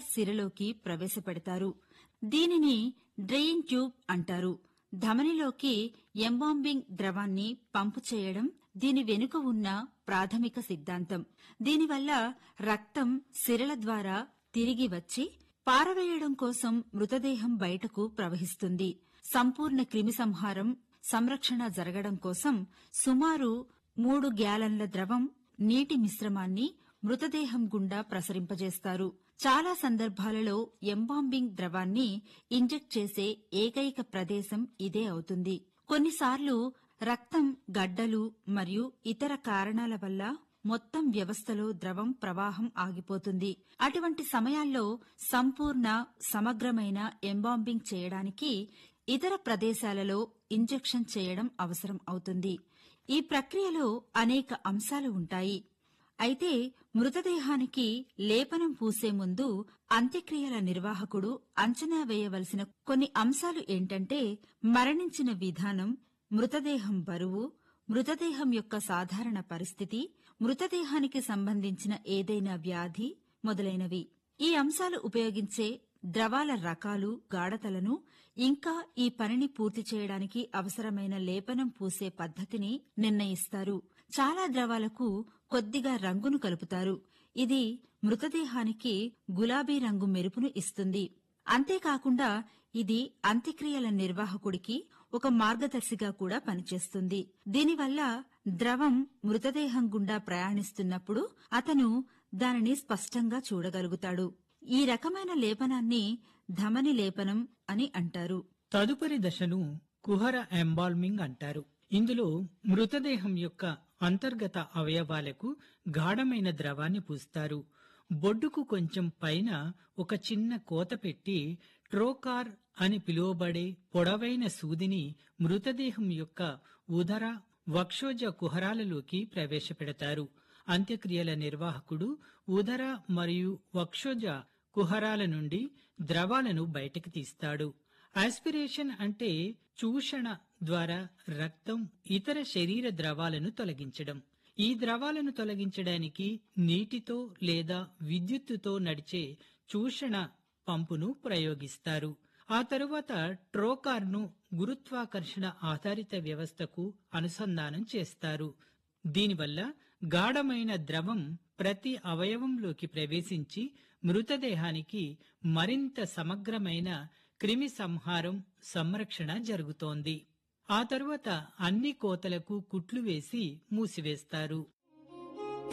సిరలోకి ప్రవేశపెడతారు దీనిని drain tube అంటారు ధమనిలోకి ఎంబాంబింగ్ ద్రవాన్ని పంపు చేయడం దీని వెనుక ఉన్న ప్రాథమిక సిద్ధాంతం దీనివల్ల రక్తం సిరల ద్వారా తిరిగి వచ్చి పారవేయడం కోసం మృతదేహం బయటకు ప్రవహిస్తుంది సంపూర్ణ క్రిమిసంహారం సంరక్షణ జరగడం కోసం సుమారు మూడు గ్యాలన్ల ద్రవం నీటి మిశ్రమాన్ని మృతదేహం గుండా ప్రసరింపజేస్తారు చాలా సందర్భాలలో ఎంబాంబింగ్ ద్రవాన్ని ఇంజెక్ట్ చేసే ఏకైక ప్రదేశం ఇదే అవుతుంది కొన్నిసార్లు రక్తం గడ్డలు మరియు ఇతర కారణాల వల్ల మొత్తం వ్యవస్థలో ద్రవం ప్రవాహం ఆగిపోతుంది అటువంటి సమయాల్లో సంపూర్ణ సమగ్రమైన ఎంబాంబింగ్ చేయడానికి ఇతర ప్రదేశాలలో ఇంజెక్షన్ చేయడం అవసరం అవుతుంది ఈ ప్రక్రియలో అనేక అంశాలు ఉంటాయి అయితే మృతదేహానికి లేపనం పూసే ముందు అంత్యక్రియల నిర్వాహకుడు అంచనా వేయవలసిన కొన్ని అంశాలు ఏంటంటే మరణించిన విధానం మృతదేహం బరువు మృతదేహం యొక్క సాధారణ పరిస్థితి మృతదేహానికి సంబంధించిన ఏదైనా వ్యాధి మొదలైనవి ఈ అంశాలు ఉపయోగించే ద్రవాల రకాలు గాఢతలను ఇంకా ఈ పనిని పూర్తి చేయడానికి అవసరమైన లేపనం పూసే పద్ధతిని నిర్ణయిస్తారు చాలా ద్రవాలకు కొద్దిగా రంగును కలుపుతారు ఇది మృతదేహానికి గులాబీ రంగు మెరుపును ఇస్తుంది అంతేకాకుండా ఇది అంత్యక్రియల నిర్వాహకుడికి ఒక మార్గదర్శిగా కూడా పనిచేస్తుంది దీనివల్ల ద్రవం మృతదేహం గుండా ప్రయాణిస్తున్నప్పుడు అతను దానిని స్పష్టంగా చూడగలుగుతాడు ఈ రకమైన లేపనాన్ని ధమని లేపనం అని అంటారు తదుపరి దశను కుహర ఎంబాల్మింగ్ అంటారు ఇందులో మృతదేహం యొక్క అంతర్గత అవయవాలకు గాఢమైన ద్రవాన్ని పూస్తారు బొడ్డుకు కొంచెం పైన ఒక చిన్న కోత పెట్టి ట్రోకార్ అని పిలువబడే పొడవైన సూదిని మృతదేహం యొక్క ఉదర వక్షోజ కుహరాలలోకి ప్రవేశపెడతారు అంత్యక్రియల నిర్వాహకుడు ఉదర మరియు వక్షోజ కుహరాల నుండి ద్రవాలను బయటకు తీస్తాడు ఆస్పిరేషన్ అంటే చూషణ ద్వారా రక్తం ఇతర శరీర ద్రవాలను తొలగించడం ఈ ద్రవాలను తొలగించడానికి నీటితో లేదా విద్యుత్తుతో నడిచే చూషణ పంపును ప్రయోగిస్తారు ఆ తరువాత ట్రోకార్ను గురుత్వాకర్షణ ఆధారిత వ్యవస్థకు అనుసంధానం చేస్తారు దీనివల్ల గాఢమైన ద్రవం ప్రతి అవయవంలోకి ప్రవేశించి మృతదేహానికి మరింత సమగ్రమైన క్రిమి సంహారం సంరక్షణ జరుగుతోంది ఆ తరువాత అన్ని కోతలకు కుట్లు వేసి మూసివేస్తారు